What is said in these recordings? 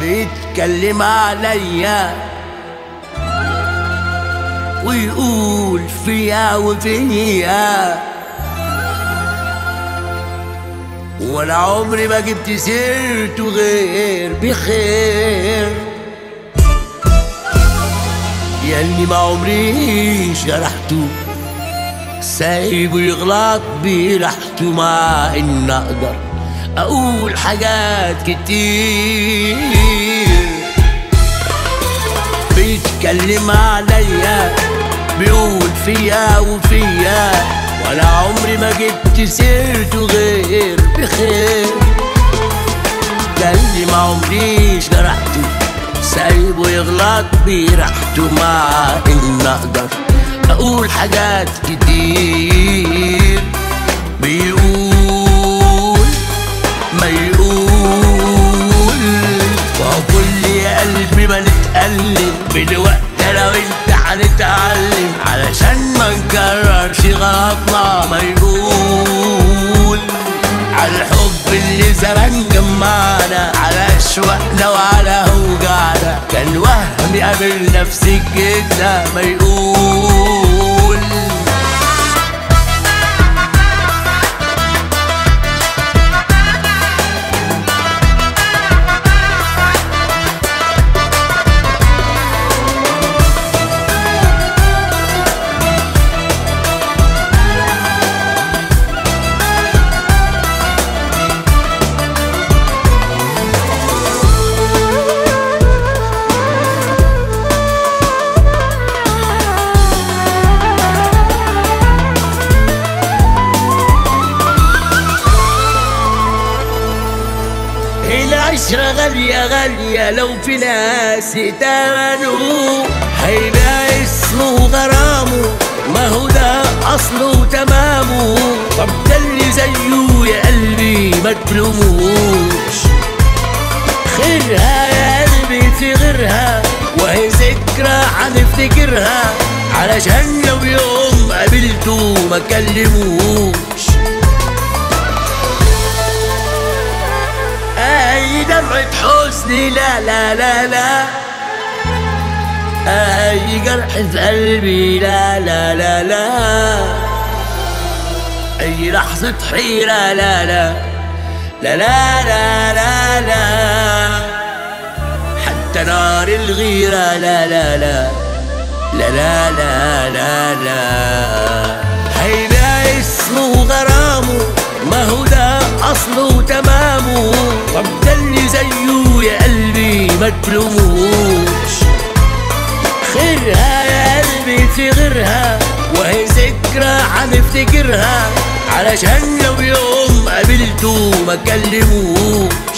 بيتكلم عليا ويقول فيا وفيا ولا عمري ما جبت سيرته غير بخير ياللي ما عمري جرحته سايبه يغلط براحته مع ان اقدر اقول حاجات كتير بيتكلم عليا بيقول فيا وفيا ولا عمري ما جبت سيرته غير بخير ده اللي ما عمريش جرحته سايبه يغلط براحته مع ان اقدر اقول حاجات كتير بيقول ما يقول وهو كل يا قلبي ما نتألم بالوقت انا وانت هنتعلم علشان ما نكررش غلطنا ما يقول على الحب اللي زمان جمعنا على اشواقنا وعلى اوجعنا كان وهم قابل نفسي كده ما يقول العشرة غالية غالية لو في ناس اتمنوا هيبقى اسمه غرامه ما هو ده أصله وتمامه طب ده اللي زيه يا قلبي ما تلوموش خيرها يا قلبي في غيرها وهي ذكرى هنفتكرها علشان لو يوم قابلته ما كلموش اي دمعة حزن لا لا لا لا اي جرح في قلبي لا لا لا لا اي لحظة حيرة لا لا لا لا لا لا لا حتى نار الغيرة لا لا لا لا لا لا لا لا هيبقى اسمه غرامه ما هو ده اصله وتمامه طب ده اللي زيه يا قلبي ما تلوموش خيرها يا قلبي في غيرها وهي ذكرى هنفتكرها علشان لو يوم قابلته ما كلموش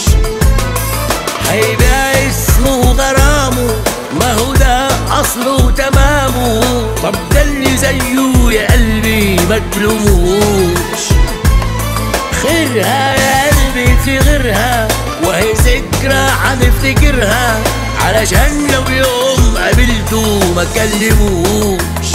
هيبقى اسمه غرامه ما هو ده اصله وتمامه طب ده اللي زيه يا قلبي ما تلوموش خيرها يا قلبي في غيرها وهي ذكرى هنفتكرها علشان لو يوم قابلته ما كلموش